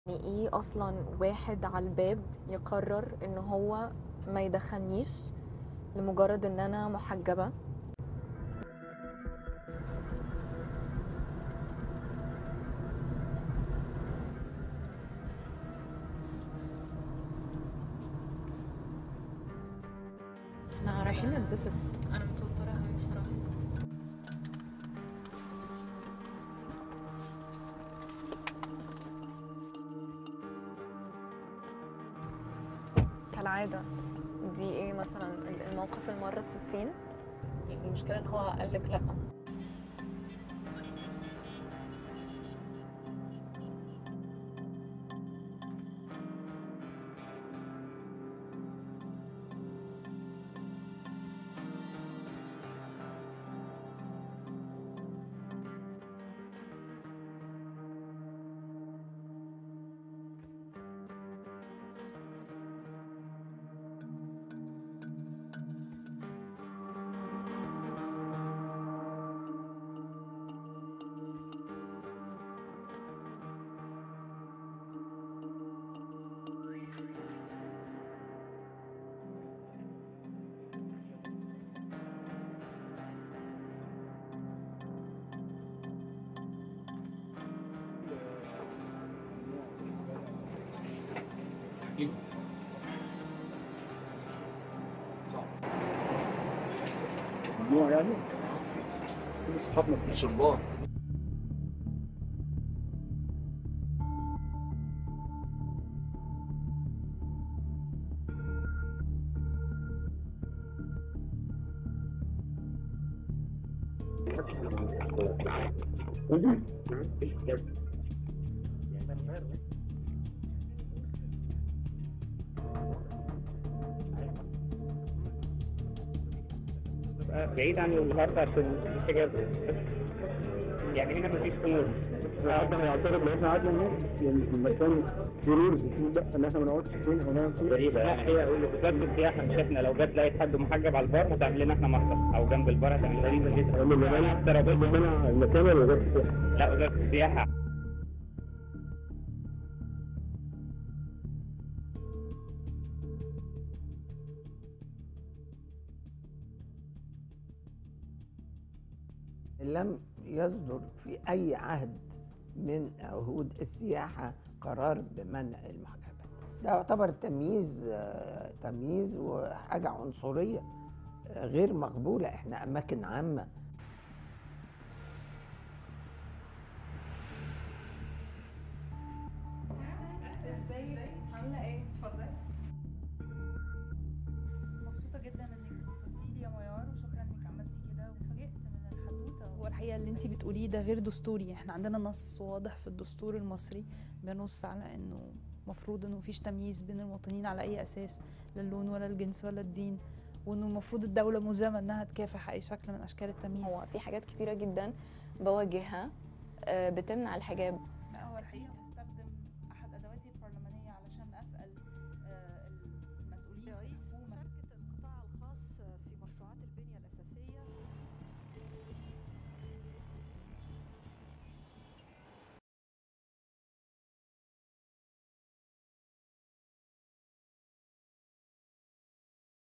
يعني ايه اصلا واحد على الباب يقرر ان هو ما يدخلنيش لمجرد ان انا محجبة احنا رايحين نتبسط انا متوترة قوي بصراحة كالعادة دي ايه مثلا الموقف المرة الستين المشكله ان هو قال لك لا ممنوع يعني كل اصحابنا في الشربات بعيد عن الغرب عشان الحجاب يعني هنا مفيش امور حد هيعترض لو احنا قعدنا هناك يعني في المكان في رولز في لا ان احنا ما نقعدش فين او نعمل فين غريبة لا هي وزارة السياحة مش احنا لو جت لقيت حد محجب على البار هتعمل لنا احنا محضر او جنب البار هتعمل غريبة جدا اللي منع اللي منع المكان ولا وزاره السياحه؟ لا وزارة السياحة لم يصدر في أي عهد من عهود السياحة قرار بمنع المحجبات ده يعتبر تمييز آه، تمييز وحاجة عنصرية آه، غير مقبولة احنا أماكن عامة مبسوطة جدا انك وصلتي لي يا ميار وشكرا انك عملتي كده واتفاجئت من الحدوتة هو الحقيقة اللي انت بتقوليه ده غير دستوري احنا عندنا نص واضح في الدستور المصري بينص على انه مفروض انه مفيش تمييز بين المواطنين على اي اساس لا اللون ولا الجنس ولا الدين وانه المفروض الدولة ملزمة انها تكافح اي شكل من اشكال التمييز هو في حاجات كتيرة جدا بواجهها آه، بتمنع الحجاب